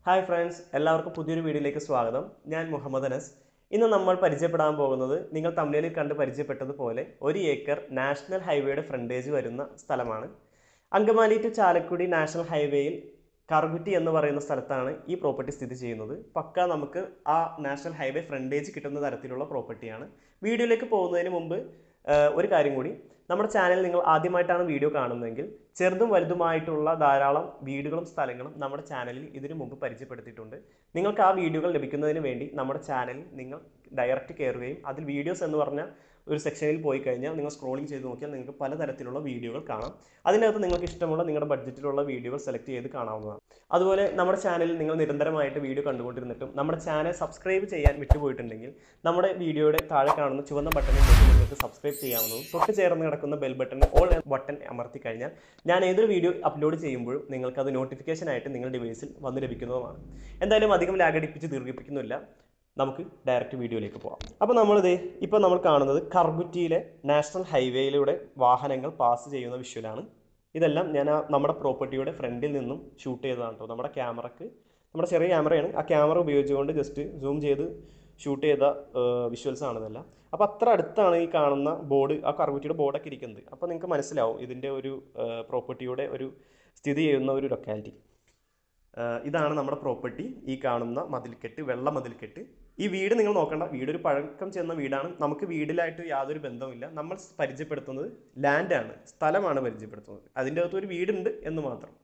hi friends എല്ലാവർക്കും പുതിയൊരു വീഡിയോയിലേക്ക് സ്വാഗതം ഞാൻ മുഹമ്മദ് അനസ് ഇന്ന് നമ്മൾ പരിചയപ്പെടാൻ പോകുന്നത് നിങ്ങൾ തമിഴിൽ കണ്ട് പരിചയപ്പെട്ടതുപോലെ ഒരു ഏക്കർ നാഷണൽ ഹൈവേയുടെ ഫ്രണ്ടേജ് വരുന്ന സ്ഥലമാണ് അങ്കമാലി ടു ചാലക്കുടി നാഷണൽ ഹൈവേയിൽ കറുകുറ്റി എന്ന് പറയുന്ന സ്ഥലത്താണ് ഈ പ്രോപ്പർട്ടി സ്ഥിതി ചെയ്യുന്നത് പക്ക നമുക്ക് ആ നാഷണൽ ഹൈവേ ഫ്രണ്ടേജ് കിട്ടുന്ന തരത്തിലുള്ള പ്രോപ്പർട്ടിയാണ് വീഡിയോയിലേക്ക് പോകുന്നതിന് മുമ്പ് ആ, ഒരു കാര്യം കൂടി നമ്മുടെ ചാനൽ നിങ്ങൾ ആദ്യമായിട്ടാണ് വീഡിയോ കാണുന്നതെങ്കിൽ ചെറുതും വലുതുമായിട്ടുള്ള ധാരാളം വീടുകളും സ്ഥലങ്ങളും നമ്മുടെ ചാനലിൽ ഇതിനു മുമ്പ് പരിചയപ്പെടുത്തിയിട്ടുണ്ട് നിങ്ങൾക്ക് ആ വീഡിയോകൾ ലഭിക്കുന്നതിന് വേണ്ടി നമ്മുടെ ചാനലിൽ നിങ്ങൾ ഡയറക്റ്റ് കയറുകയും അതിൽ വീഡിയോസ് എന്ന് പറഞ്ഞ ഒരു സെക്ഷനിൽ പോയി കഴിഞ്ഞാൽ നിങ്ങൾ സ്ക്രോളിംഗ് ചെയ്ത് നോക്കിയാൽ നിങ്ങൾക്ക് പലതരത്തിലുള്ള വീഡിയോകൾ കാണാം അതിനകത്ത് നിങ്ങൾക്ക് ഇഷ്ടമുള്ള നിങ്ങളുടെ ബഡ്ജറ്റിലുള്ള വീഡിയോകൾ സെലക്ട് ചെയ്ത് കാണാവുന്നതാണ് അതുപോലെ നമ്മുടെ ചാനലിൽ നിങ്ങൾ നിരന്തരമായിട്ട് വീഡിയോ കണ്ടുകൊണ്ടിരുന്നിട്ടും നമ്മുടെ ചാനൽ സബ്സ്ക്രൈബ് ചെയ്യാൻ വിട്ടുപോയിട്ടുണ്ടെങ്കിൽ നമ്മുടെ വീഡിയോയുടെ താഴെ കാണുന്ന ചുവന്ന ബട്ടണിൽ നോക്കി നിങ്ങൾക്ക് സബ്സ്ക്രൈബ് ചെയ്യാവുന്നതും തൊട്ട് ചേർന്ന് കിടക്കുന്ന ബെൽ ബട്ടൺ ഓൾ ബട്ടൺ അമർത്തി കഴിഞ്ഞാൽ ഞാൻ ഏതൊരു വീഡിയോ അപ്ലോഡ് ചെയ്യുമ്പോഴും നിങ്ങൾക്ക് അത് നോട്ടിഫിക്കേഷൻ ആയിട്ട് നിങ്ങളുടെ ഡിവൈസിൽ വന്ന് ലഭിക്കുന്നതുമാണ് എന്തായാലും അധികം ലാഗടിപ്പിച്ച് ദീർഘിപ്പിക്കുന്നില്ല നമുക്ക് ഡയറക്റ്റ് വീഡിയോയിലേക്ക് പോകാം അപ്പോൾ നമ്മളിത് ഇപ്പോൾ നമ്മൾ കാണുന്നത് കർഗുറ്റിയിലെ നാഷണൽ ഹൈവേയിലൂടെ വാഹനങ്ങൾ പാസ് ചെയ്യുന്ന വിഷ്വലാണ് ഇതെല്ലാം ഞാൻ ആ നമ്മുടെ പ്രോപ്പർട്ടിയുടെ ഫ്രണ്ടിൽ നിന്നും ഷൂട്ട് ചെയ്തതാണ് കേട്ടോ നമ്മുടെ ക്യാമറക്ക് നമ്മുടെ ചെറിയ ക്യാമറയാണ് ആ ക്യാമറ ഉപയോഗിച്ചുകൊണ്ട് ജസ്റ്റ് സൂം ചെയ്ത് ഷൂട്ട് ചെയ്ത വിഷ്വൽസ് ആണ് ഇതെല്ലാം അപ്പോൾ അത്ര അടുത്താണ് ഈ കാണുന്ന ബോർഡ് ആ കർഗുറ്റിയുടെ ബോർഡൊക്കെ ഇരിക്കുന്നത് അപ്പോൾ നിങ്ങൾക്ക് മനസ്സിലാവും ഇതിൻ്റെ ഒരു പ്രോപ്പർട്ടിയുടെ ഒരു സ്ഥിതി ചെയ്യുന്ന ഒരു ലൊക്കാലിറ്റി ആഹ് ഇതാണ് നമ്മുടെ പ്രോപ്പർട്ടി ഈ കാണുന്ന മതിൽക്കെട്ട് വെള്ള മതിൽക്കെട്ട് ഈ വീട് നിങ്ങൾ നോക്കണ്ട വീട് ഒരു പഴക്കം ചെന്ന വീടാണ് നമുക്ക് വീടിലായിട്ട് യാതൊരു ബന്ധവുമില്ല നമ്മൾ പരിചയപ്പെടുത്തുന്നത് ലാൻഡാണ് സ്ഥലമാണ് പരിചയപ്പെടുത്തുന്നത് അതിൻ്റെ അകത്ത് ഒരു വീടുണ്ട് എന്ന് മാത്രം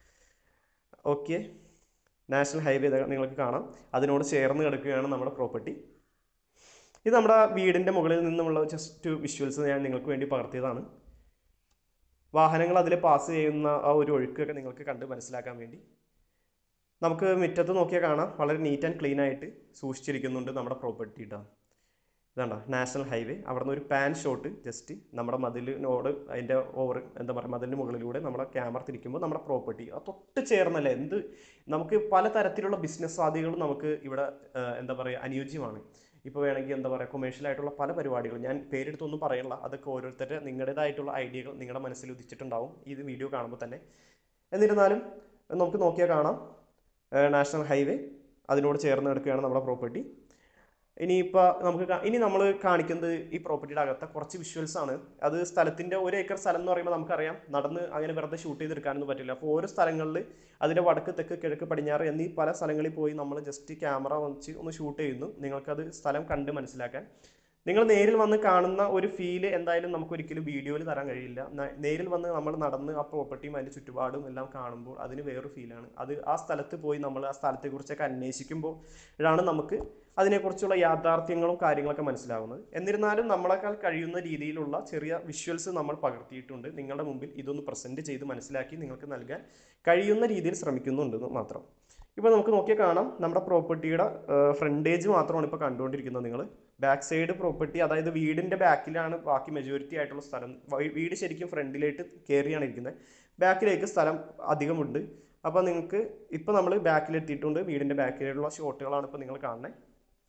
ഓക്കെ നാഷണൽ ഹൈവേ നിങ്ങൾക്ക് കാണാം അതിനോട് ചേർന്ന് കിടക്കുകയാണ് നമ്മുടെ പ്രോപ്പർട്ടി ഇത് നമ്മുടെ വീടിൻ്റെ മുകളിൽ നിന്നുമുള്ള ജസ്റ്റ് വിഷ്വൽസ് ഞാൻ നിങ്ങൾക്ക് വേണ്ടി പകർത്തിയതാണ് വാഹനങ്ങൾ അതിൽ പാസ് ചെയ്യുന്ന ആ ഒരു ഒഴുക്കൊക്കെ നിങ്ങൾക്ക് കണ്ട് മനസ്സിലാക്കാൻ വേണ്ടി നമുക്ക് മുറ്റത്ത് നോക്കിയാൽ കാണാം വളരെ നീറ്റ് ആൻഡ് ക്ലീൻ ആയിട്ട് സൂക്ഷിച്ചിരിക്കുന്നുണ്ട് നമ്മുടെ പ്രോപ്പർട്ടി കേട്ടോ ഇതാണ്ട നാഷണൽ ഹൈവേ അവിടെ നിന്ന് ഒരു പാൻ ഷോട്ട് ജസ്റ്റ് നമ്മുടെ മതിലിനോട് അതിൻ്റെ ഓവർ എന്താ പറയുക മതിലിന് മുകളിലൂടെ നമ്മുടെ ക്യാമറ തിരിക്കുമ്പോൾ നമ്മുടെ പ്രോപ്പർട്ടി അത് തൊട്ട് ചേർന്നല്ലേ എന്ത് നമുക്ക് പല തരത്തിലുള്ള ബിസിനസ് സാധ്യതകളും നമുക്ക് ഇവിടെ ആ, എന്താ പറയുക അനുയോജ്യമാണ് ഇപ്പോൾ വേണമെങ്കിൽ എന്താ പറയുക കൊമേഴ്ഷ്യൽ ആയിട്ടുള്ള പല പരിപാടികളും ഞാൻ പേരെടുത്തൊന്നും പറയണില്ല അതൊക്കെ ഓരോരുത്തരുടെ നിങ്ങളുടേതായിട്ടുള്ള ഐഡിയകൾ നിങ്ങളുടെ മനസ്സിൽ ഉദിച്ചിട്ടുണ്ടാവും ഇത് വീഡിയോ കാണുമ്പോൾ തന്നെ എന്നിരുന്നാലും നമുക്ക് നോക്കിയാൽ കാണാം നാഷണൽ ഹൈവേ അതിനോട് ചേർന്ന് കിടക്കുകയാണ് നമ്മുടെ പ്രോപ്പർട്ടി ഇനിയിപ്പോൾ നമുക്ക് കാ- ഇനി നമ്മൾ കാണിക്കുന്നത് ഈ പ്രോപ്പർട്ടിയുടെ അകത്തെ കുറച്ച് വിഷ്വൽസ് ആണ് അത് സ്ഥലത്തിൻ്റെ ഒരു ഏക്കർ സ്ഥലം എന്ന് പറയുമ്പോൾ നമുക്കറിയാം നടന്ന് അങ്ങനെ വെറുതെ ഷൂട്ട് ചെയ്തെടുക്കാനൊന്നും പറ്റില്ല അപ്പോൾ ഓരോ സ്ഥലങ്ങളിൽ അതിൻ്റെ വടക്ക് തെക്ക് കിഴക്ക് പടിഞ്ഞാറ് എന്നീ പല സ്ഥലങ്ങളിൽ പോയി നമ്മൾ ജസ്റ്റ് ക്യാമറ വെച്ച് ഒന്ന് ഷൂട്ട് ചെയ്യുന്നു നിങ്ങൾക്കത് സ്ഥലം കണ്ട് മനസ്സിലാക്കാൻ നിങ്ങൾ നേരിൽ വന്ന് കാണുന്ന ഒരു ഫീല് എന്തായാലും നമുക്ക് ഒരിക്കലും വീഡിയോയിൽ തരാൻ കഴിയില്ല ന- നേരിൽ വന്ന് നമ്മൾ നടന്ന് ആ പ്രോപ്പർട്ടിയും അതിൻ്റെ ചുറ്റുപാടും എല്ലാം കാണുമ്പോൾ അതിന് വേറൊരു ഫീലാണ് അത് ആ സ്ഥലത്ത് പോയി നമ്മൾ ആ സ്ഥലത്തെക്കുറിച്ചൊക്കെ അന്വേഷിക്കുമ്പോൾ ആണ് നമുക്ക് അതിനെക്കുറിച്ചുള്ള യാഥാർത്ഥ്യങ്ങളും കാര്യങ്ങളൊക്കെ മനസ്സിലാവുന്നത് എന്നിരുന്നാലും നമ്മളെക്കാൾ കഴിയുന്ന രീതിയിലുള്ള ചെറിയ വിഷ്വൽസ് നമ്മൾ പകർത്തിയിട്ടുണ്ട് നിങ്ങളുടെ മുമ്പിൽ ഇതൊന്ന് പ്രസൻറ്റ് ചെയ്ത് മനസ്സിലാക്കി നിങ്ങൾക്ക് നൽകാൻ കഴിയുന്ന രീതിയിൽ ശ്രമിക്കുന്നുണ്ടെന്ന് മാത്രം ഇപ്പോൾ നമുക്ക് നോക്കിയാൽ കാണാം നമ്മുടെ പ്രോപ്പർട്ടിയുടെ ഫ്രണ്ടേജ് മാത്രമാണ് ഇപ്പോൾ കണ്ടുകൊണ്ടിരിക്കുന്നത് നിങ്ങൾ ബാക്ക് സൈഡ് പ്രോപ്പർട്ടി അതായത് വീടിൻ്റെ ബാക്കിലാണ് ബാക്കി മെജോറിറ്റി ആയിട്ടുള്ള സ്ഥലം വ- വീട് ശരിക്കും ഫ്രണ്ടിലായിട്ട് കയറിയാണ് ഇരിക്കുന്നത് ബാക്കിലേക്ക് സ്ഥലം അധികമുണ്ട് അപ്പോൾ നിങ്ങൾക്ക് ഇപ്പോൾ നമ്മൾ ബാക്കിലെത്തിയിട്ടുണ്ട് വീടിൻ്റെ ബാക്കിലുള്ള ഷോട്ടുകളാണ് ഇപ്പോൾ നിങ്ങൾ കാണുന്നത്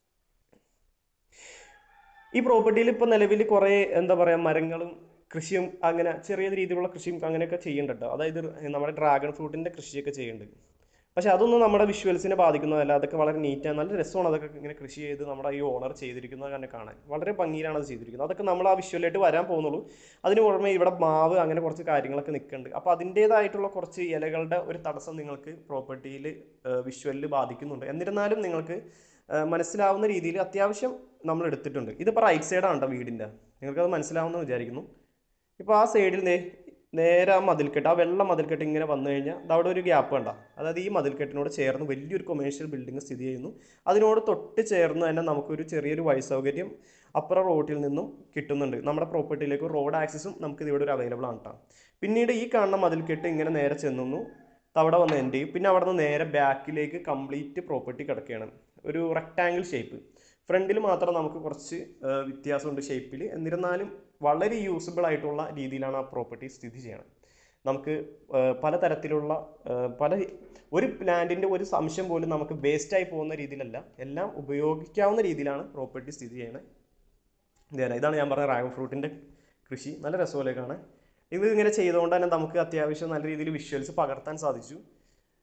ഈ പ്രോപ്പർട്ടിയിൽ ഇപ്പോൾ നിലവിൽ കുറേ എന്താ പറയുക മരങ്ങളും കൃഷിയും അങ്ങനെ ചെറിയ രീതിയിലുള്ള കൃഷിയും അങ്ങനെയൊക്കെ ചെയ്യുന്നുണ്ട് കേട്ടോ അതായത് നമ്മുടെ ഡ്രാഗൺ ഫ്രൂട്ടിൻ്റെ കൃഷിയൊക്കെ ചെയ്യുന്നുണ്ട് പക്ഷെ അതൊന്നും നമ്മുടെ വിഷ്വൽസിനെ ബാധിക്കുന്നതല്ല അതൊക്കെ വളരെ നീറ്റാണ് നല്ല രസമാണ് അതൊക്കെ ഇങ്ങനെ കൃഷി ചെയ്ത് നമ്മുടെ ഈ ഓണർ ചെയ്തിരിക്കുന്നത് തന്നെ കാണാൻ വളരെ ഭംഗിയിലാണ് അത് ചെയ്തിരിക്കുന്നത് അതൊക്കെ നമ്മൾ ആ വിഷ്വലായിട്ട് വരാൻ പോകുന്നുള്ളൂ അതിന് പുറമെ ഇവിടെ മാവ് അങ്ങനെ കുറച്ച് കാര്യങ്ങളൊക്കെ നിൽക്കുന്നുണ്ട് അപ്പോൾ അതിൻ്റേതായിട്ടുള്ള കുറച്ച് ഇലകളുടെ ഒരു തടസ്സം നിങ്ങൾക്ക് പ്രോപ്പർട്ടിയിൽ വിഷ്വലിൽ ബാധിക്കുന്നുണ്ട് എന്നിരുന്നാലും നിങ്ങൾക്ക് ആ, മനസ്സിലാവുന്ന രീതിയിൽ അത്യാവശ്യം നമ്മൾ എടുത്തിട്ടുണ്ട് ഇതിപ്പോൾ റൈറ്റ് സൈഡാണ് കേട്ടോ വീടിൻ്റെ നിങ്ങൾക്കത് മനസ്സിലാവുമെന്ന് വിചാരിക്കുന്നു ഇപ്പോൾ ആ സൈഡിൽ നേ നേരെ ആ മതിൽക്കെട്ട് ആ വെള്ള മതിൽക്കെട്ട് ഇങ്ങനെ വന്നു കഴിഞ്ഞാൽ അത് അവിടെ ഒരു ഗ്യാപ്പ് കണ്ട അതായത് ഈ മതിൽക്കെട്ടിനോട് ചേർന്ന് വലിയൊരു കൊമേഴ്ഷ്യൽ ബിൽഡിംഗ് സ്ഥിതി ചെയ്യുന്നു അതിനോട് തൊട്ട് ചേർന്ന് തന്നെ നമുക്കൊരു ചെറിയൊരു വഴി സൗകര്യം അപ്പുറം റോഡിൽ നിന്നും കിട്ടുന്നുണ്ട് നമ്മുടെ പ്രോപ്പർട്ടിയിലേക്ക് റോഡ് ആക്സസും നമുക്ക് ഇവിടെ ഒരു അവൈലബിൾ ആണ് കേട്ടോ പിന്നീട് ഈ കാണുന്ന മതിൽക്കെട്ട് ഇങ്ങനെ നേരെ ചെന്നു അവിടെ വന്ന് എൻഡ് ചെയ്യും പിന്നെ അവിടെ നിന്ന് നേരെ ബാക്കിലേക്ക് കംപ്ലീറ്റ് പ്രോപ്പർട്ടി കിടക്കുകയാണ് ഒരു റെക്റ്റാങ്കിൾ ഷേപ്പ് ഫ്രണ്ടിൽ മാത്രം നമുക്ക് കുറച്ച് ആ, വ്യത്യാസമുണ്ട് ഷേപ്പിൽ എന്നിരുന്നാലും വളരെ യൂസബിൾ ആയിട്ടുള്ള രീതിയിലാണ് ആ പ്രോപ്പർട്ടി സ്ഥിതി ചെയ്യണം നമുക്ക് ആ, പലതരത്തിലുള്ള ആ, പല ഒരു പ്ലാന്റിൻ്റെ ഒരു സംശയം പോലും നമുക്ക് വേസ്റ്റായി പോകുന്ന രീതിയിലല്ല എല്ലാം ഉപയോഗിക്കാവുന്ന രീതിയിലാണ് പ്രോപ്പർട്ടി സ്ഥിതി ചെയ്യണത് ഇതാണ് ഇതാണ് ഞാൻ പറഞ്ഞ ഡ്രാഗൺ ഫ്രൂട്ടിൻ്റെ കൃഷി നല്ല രസമല്ലേ കാണാൻ ഇത് ഇങ്ങനെ ചെയ്തുകൊണ്ട് തന്നെ നമുക്ക് അത്യാവശ്യം നല്ല രീതിയിൽ വിഷ്വൽസ് പകർത്താൻ സാധിച്ചു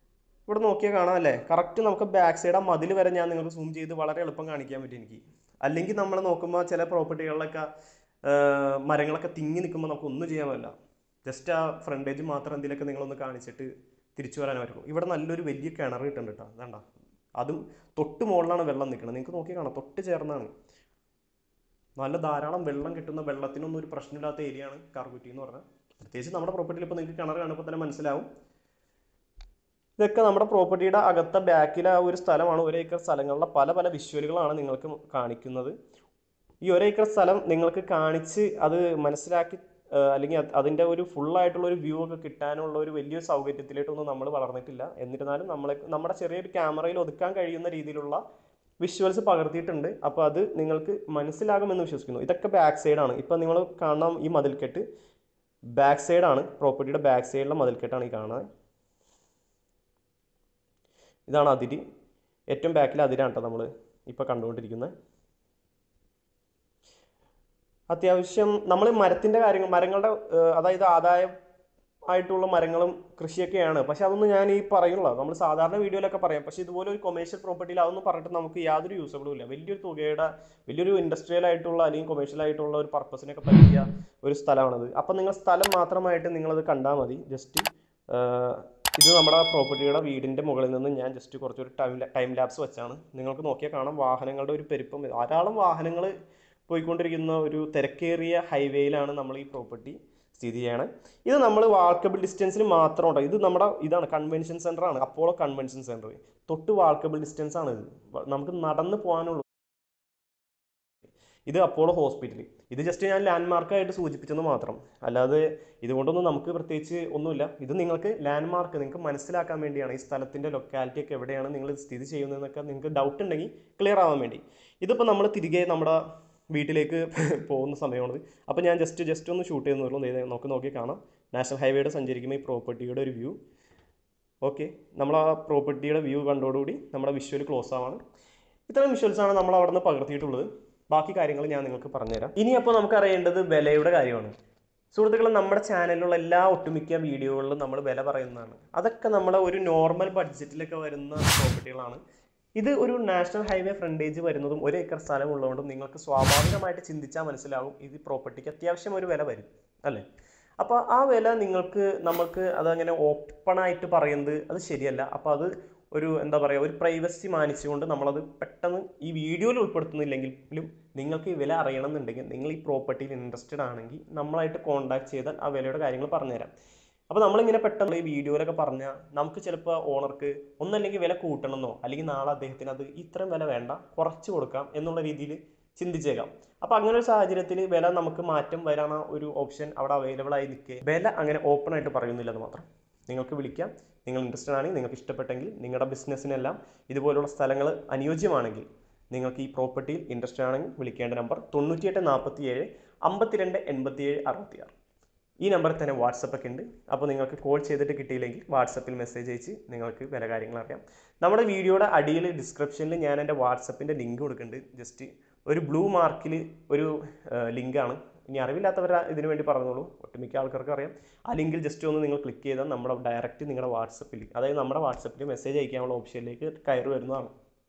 ഇവിടെ നോക്കിയാൽ കാണാം അല്ലേ കറക്റ്റ് നമുക്ക് ബാക്ക് സൈഡ് ആ മതിൽ വരെ ഞാൻ നിങ്ങൾക്ക് സൂം ചെയ്ത് വളരെ എളുപ്പം കാണിക്കാൻ പറ്റും എനിക്ക് അല്ലെങ്കിൽ നമ്മൾ നോക്കുമ്പോൾ ചില പ്രോപ്പർട്ടികളിലൊക്കെ ആഹ്, മരങ്ങളൊക്കെ തിങ്ങി നിൽക്കുമ്പോൾ നമുക്ക് ഒന്നും ചെയ്യാൻ പറ്റില്ല ജസ്റ്റ് ആ ഫ്രണ്ടേജ് മാത്രം എന്തെങ്കിലുമൊക്കെ നിങ്ങളൊന്ന് കാണിച്ചിട്ട് തിരിച്ചു വരാൻ പറ്റും ഇവിടെ നല്ലൊരു വലിയ കിണർ കിട്ടുന്നുണ്ട് കേട്ടോ അതാണ്ട അതും തൊട്ട് മുകളിലാണ് വെള്ളം നിൽക്കുന്നത് നിങ്ങൾക്ക് നോക്കി കാണാം തൊട്ട് ചേർന്നാണ് നല്ല ധാരാളം വെള്ളം കിട്ടുന്ന വെള്ളത്തിനൊന്നും ഒരു പ്രശ്നമില്ലാത്ത ഏരിയയാണ് കാർകുറ്റി എന്ന് പറഞ്ഞാൽ പ്രത്യേകിച്ച് നമ്മുടെ പ്രോപ്പർട്ടിയിൽ ഇപ്പോൾ നിങ്ങൾക്ക് കിണർ കാണുമ്പോൾ തന്നെ മനസ്സിലാവും ഇതൊക്കെ നമ്മുടെ പ്രോപ്പർട്ടിയുടെ അകത്ത ബാക്കിലെ ആ ഒരു സ്ഥലമാണ് ഒരു ഏക്കർ സ്ഥലങ്ങളിലെ പല പല വിഷ്വലുകളാണ് നിങ്ങൾക്ക് കാണിക്കുന്നത് ഈ ഒരു ഏക്കർ സ്ഥലം നിങ്ങൾക്ക് കാണിച്ച് അത് മനസ്സിലാക്കി ആ, അല്ലെങ്കിൽ അത് അതിൻ്റെ ഒരു ഫുള്ളായിട്ടുള്ള ഒരു വ്യൂ ഒക്കെ കിട്ടാനുള്ള ഒരു വലിയൊരു സൗകര്യത്തിലേട്ടൊന്നും നമ്മൾ വളർന്നിട്ടില്ല എന്നിരുന്നാലും നമ്മളെ നമ്മുടെ ചെറിയൊരു ക്യാമറയിൽ ഒതുക്കാൻ കഴിയുന്ന രീതിയിലുള്ള വിഷ്വൽസ് പകർത്തിയിട്ടുണ്ട് അപ്പോൾ അത് നിങ്ങൾക്ക് മനസ്സിലാകുമെന്ന് വിശ്വസിക്കുന്നു ഇതൊക്കെ ബാക്ക് സൈഡാണ് ഇപ്പം നിങ്ങൾ കാണാം ഈ മതിൽക്കെട്ട് ബാക്ക് സൈഡാണ് പ്രോപ്പർട്ടിയുടെ ബാക്ക് സൈഡിലെ മതിൽക്കെട്ടാണ് ഈ കാണുന്നത് ഇതാണ് അതിര് ഏറ്റവും ബാക്കിൽ അതിരാണ് കേട്ടോ നമ്മൾ ഇപ്പോൾ കണ്ടുകൊണ്ടിരിക്കുന്നത് അത്യാവശ്യം നമ്മൾ മരത്തിൻ്റെ കാര്യങ്ങൾ മരങ്ങളുടെ ഏഹ്, അതായത് ആദായം ആയിട്ടുള്ള മരങ്ങളും കൃഷിയൊക്കെയാണ് പക്ഷെ അതൊന്നും ഞാൻ ഈ പറയുള്ളൂ നമ്മൾ സാധാരണ വീഡിയോയിലൊക്കെ പറയാം പക്ഷെ ഇതുപോലെ ഒരു കൊമേഴ്ഷ്യൽ പ്രോപ്പർട്ടിയിൽ അതൊന്നും പറഞ്ഞിട്ട് നമുക്ക് യാതൊരു യൂസബിളും ഇല്ല വലിയൊരു തുകയുടെ വലിയൊരു ഇൻഡസ്ട്രിയൽ ആയിട്ടുള്ള അല്ലെങ്കിൽ കൊമേഴ്ഷ്യൽ ആയിട്ടുള്ള ഒരു പർപ്പസിനൊക്കെ പറ്റിയ ഒരു സ്ഥലമാണത് അപ്പം നിങ്ങൾ സ്ഥലം മാത്രമായിട്ട് നിങ്ങളത് കണ്ടാൽ മതി ജസ്റ്റ് ഇത് നമ്മുടെ പ്രോപ്പർട്ടിയുടെ വീടിൻ്റെ മുകളിൽ നിന്ന് ഞാൻ ജസ്റ്റ് കുറച്ചൊരു ടൈം ടൈം ലാപ്സ് വെച്ചാണ് നിങ്ങൾക്ക് നോക്കിയാൽ കാണാം വാഹനങ്ങളുടെ ഒരു പെരുപ്പം ധാരാളം വാഹനങ്ങൾ പോയിക്കൊണ്ടിരിക്കുന്ന ഒരു തിരക്കേറിയ ഹൈവേയിലാണ് നമ്മൾ ഈ പ്രോപ്പർട്ടി സ്ഥിതി ചെയ്യണത് ഇത് നമ്മൾ വാൾക്കബിൾ ഡിസ്റ്റൻസിൽ മാത്രം ഉണ്ടോ ഇത് നമ്മുടെ ഇതാണ് കൺവെൻഷൻ സെൻ്റർ ആണ് അപ്പോളോ കൺവെൻഷൻ സെൻ്റർ തൊട്ട് വാൾക്കബിൾ ഡിസ്റ്റൻസ് ആണ് ഇത് വ- നമുക്ക് നടന്ന് പോകാനുള്ളൂ ഇത് അപ്പോളോ ഹോസ്പിറ്റൽ ഇത് ജസ്റ്റ് ഞാൻ ലാൻഡ്മാർക്കായിട്ട് സൂചിപ്പിച്ചെന്ന് മാത്രം അല്ലാതെ ഇതുകൊണ്ടൊന്നും നമുക്ക് പ്രത്യേകിച്ച് ഒന്നുമില്ല ഇത് നിങ്ങൾക്ക് ലാൻഡ്മാർക്ക് നിങ്ങൾക്ക് മനസ്സിലാക്കാൻ വേണ്ടിയാണ് ഈ സ്ഥലത്തിൻ്റെ ലൊക്കാലിറ്റി ഒക്കെ എവിടെയാണ് നിങ്ങൾ സ്ഥിതി ചെയ്യുന്നതെന്നൊക്കെ നിങ്ങൾക്ക് ഡൗട്ട് ഉണ്ടെങ്കിൽ ക്ലിയർ ആവാൻ വേണ്ടി ഇതിപ്പോൾ നമ്മൾ തിരികെ നമ്മുടെ വീട്ടിലേക്ക് പോകുന്ന സമയമാണത് അപ്പോൾ ഞാൻ ജസ്റ്റ് ജസ്റ്റ് ഒന്ന് ഷൂട്ട് ചെയ്യുന്നുള്ളൂ ദേ നമുക്ക് നോക്കി കാണാം നാഷണൽ ഹൈവേയുടെ സഞ്ചരിക്കുമ്പോൾ ഈ പ്രോപ്പർട്ടിയുടെ ഒരു വ്യൂ ഓക്കെ നമ്മൾ ആ പ്രോപ്പർട്ടിയുടെ വ്യൂ കണ്ടോടുകൂടി നമ്മുടെ വിഷ്വൽ ക്ലോസ് ആവാണ് ഇത്രയും വിഷ്വൽസ് ആണ് നമ്മൾ അവിടെ നിന്ന് പകർത്തിയിട്ടുള്ളത് ബാക്കി കാര്യങ്ങൾ ഞാൻ നിങ്ങൾക്ക് പറഞ്ഞുതരാം ഇനി അപ്പോൾ നമുക്ക് അറിയേണ്ടത് വിലയുടെ കാര്യമാണ് സുഹൃത്തുക്കളെ നമ്മുടെ ചാനലിലുള്ള എല്ലാ ഒട്ടുമിക്ക വീഡിയോകളിലും നമ്മൾ വില പറയുന്നതാണ് അതൊക്കെ നമ്മുടെ ഒരു നോർമൽ ബഡ്ജറ്റിലൊക്കെ വരുന്ന പ്രോപ്പർട്ടികളാണ് ഇത് ഒരു നാഷണൽ ഹൈവേ ഫ്രണ്ടേജ് വരുന്നതും ഒരു ഏക്കർ സ്ഥലം ഉള്ളതുകൊണ്ടും നിങ്ങൾക്ക് സ്വാഭാവികമായിട്ട് ചിന്തിച്ചാൽ മനസ്സിലാവും ഇത് പ്രോപ്പർട്ടിക്ക് അത്യാവശ്യം ഒരു വില വരും അല്ലേ അപ്പോൾ ആ വില നിങ്ങൾക്ക് നമുക്ക് അതങ്ങനെ ഓപ്പണായിട്ട് പറയുന്നത് അത് ശരിയല്ല അപ്പോൾ അത് ഒരു എന്താ പറയുക ഒരു പ്രൈവസി മാനിച്ചുകൊണ്ട് നമ്മളത് പെട്ടെന്ന് ഈ വീഡിയോയിൽ ഉൾപ്പെടുത്തുന്നില്ലെങ്കിലും നിങ്ങൾക്ക് ഈ വില അറിയണമെന്നുണ്ടെങ്കിൽ നിങ്ങൾ ഈ പ്രോപ്പർട്ടിയിൽ ഇൻട്രസ്റ്റഡ് ആണെങ്കിൽ നമ്മളായിട്ട് കോൺടാക്ട് ചെയ്താൽ ആ വിലയുടെ കാര്യങ്ങൾ പറഞ്ഞുതരാം അപ്പോൾ നമ്മളിങ്ങനെ പെട്ടെന്ന് ഈ വീഡിയോയിലൊക്കെ പറഞ്ഞാൽ നമുക്ക് ചിലപ്പോൾ ഓണർക്ക് ഒന്നല്ലെങ്കിൽ വില കൂട്ടണമെന്നോ അല്ലെങ്കിൽ നാളെ അദ്ദേഹത്തിന് അത് ഇത്രയും വില വേണ്ട കുറച്ച് കൊടുക്കാം എന്നുള്ള രീതിയിൽ ചിന്തിച്ചേക്കാം അപ്പോൾ അങ്ങനെ ഒരു സാഹചര്യത്തിൽ വില നമുക്ക് മാറ്റം വരാന ഒരു ഓപ്ഷൻ അവിടെ അവൈലബിൾ ആയി നിൽക്കുക വില അങ്ങനെ ഓപ്പൺ ആയിട്ട് പറയുന്നില്ലെന്ന് മാത്രം നിങ്ങൾക്ക് വിളിക്കാം നിങ്ങൾ ഇൻട്രസ്റ്റഡ് ആണെങ്കിൽ നിങ്ങൾക്ക് ഇഷ്ടപ്പെട്ടെങ്കിൽ നിങ്ങളുടെ ബിസിനസ്സിനെല്ലാം ഇതുപോലുള്ള സ്ഥലങ്ങൾ അനുയോജ്യമാണെങ്കിൽ നിങ്ങൾക്ക് ഈ പ്രോപ്പർട്ടിയിൽ ഇൻട്രസ്റ്റഡ് ആണെങ്കിൽ വിളിക്കേണ്ട നമ്പർ തൊണ്ണൂറ്റിയെട്ട് നാൽപ്പത്തി ഏഴ് അമ്പത്തിരണ്ട് എൺപത്തിയേഴ് അറുപത്തിയാറ് ഈ നമ്പറിൽ തന്നെ വാട്സപ്പ് ഒക്കെ ഉണ്ട് അപ്പോൾ നിങ്ങൾക്ക് കോൾ ചെയ്തിട്ട് കിട്ടിയില്ലെങ്കിൽ വാട്സപ്പിൽ മെസ്സേജ് അയച്ച് നിങ്ങൾക്ക് വില കാര്യങ്ങൾ അറിയാം നമ്മുടെ വീഡിയോയുടെ അടിയിൽ ഡിസ്ക്രിപ്ഷനിൽ ഞാൻ എൻ്റെ വാട്സപ്പിൻ്റെ ലിങ്ക് കൊടുക്കുന്നുണ്ട് ജസ്റ്റ് ഒരു ബ്ലൂ മാർക്കിൽ ഒരു ലിങ്കാണ് ഇനി അറിവില്ലാത്തവർ ഇതിനു വേണ്ടി പറഞ്ഞോളൂ ഒട്ടുമിക്ക ആൾക്കാർക്ക് അറിയാം ആ ലിങ്കിൽ ജസ്റ്റ് ഒന്ന് നിങ്ങൾ ക്ലിക്ക് ചെയ്താൽ നമ്മുടെ ഡയറക്റ്റ് നിങ്ങളുടെ വാട്സപ്പിൽ അതായത് നമ്മുടെ വാട്സപ്പിൽ മെസ്സേജ് അയക്കാനുള്ള ഓപ്ഷനിലേക്ക് കയറി വരുന്നതാണ്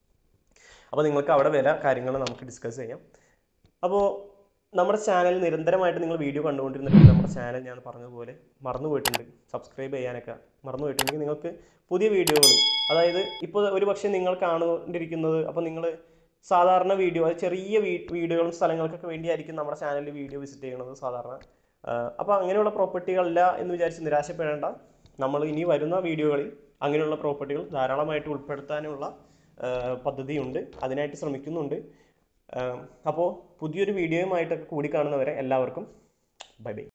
അപ്പോൾ നിങ്ങൾക്ക് അവിടെ വില കാര്യങ്ങൾ നമുക്ക് ഡിസ്കസ് ചെയ്യാം അപ്പോൾ നമ്മുടെ ചാനൽ നിരന്തരമായിട്ട് നിങ്ങൾ വീഡിയോ കണ്ടുകൊണ്ടിരുന്നിട്ട് നമ്മുടെ ചാനൽ ഞാൻ പറഞ്ഞതുപോലെ മറന്നു പോയിട്ടുണ്ട് സബ്സ്ക്രൈബ് ചെയ്യാനൊക്കെ മറന്നു പോയിട്ടുണ്ടെങ്കിൽ നിങ്ങൾക്ക് പുതിയ വീഡിയോകൾ അതായത് ഇപ്പോൾ ഒരു പക്ഷേ നിങ്ങൾ കാണുകൊണ്ടിരിക്കുന്നത് അപ്പോൾ നിങ്ങൾ സാധാരണ വീഡിയോ അത് ചെറിയ വീ വീഡിയോകളും സ്ഥലങ്ങൾക്കൊക്കെ വേണ്ടിയായിരിക്കും നമ്മുടെ ചാനലിൽ വീഡിയോ വിസിറ്റ് ചെയ്യുന്നത് സാധാരണ അപ്പോൾ അങ്ങനെയുള്ള പ്രോപ്പർട്ടികളല്ല എന്ന് വിചാരിച്ച് നിരാശപ്പെടേണ്ട നമ്മൾ ഇനി വരുന്ന വീഡിയോകളിൽ അങ്ങനെയുള്ള പ്രോപ്പർട്ടികൾ ധാരാളമായിട്ട് ഉൾപ്പെടുത്താനുള്ള ആ, പദ്ധതിയുണ്ട് അതിനായിട്ട് ശ്രമിക്കുന്നുണ്ട് അപ്പോൾ പുതിയൊരു വീഡിയോയുമായിട്ടൊക്കെ കൂടി കാണുന്നവരെ എല്ലാവർക്കും ബൈ ബൈ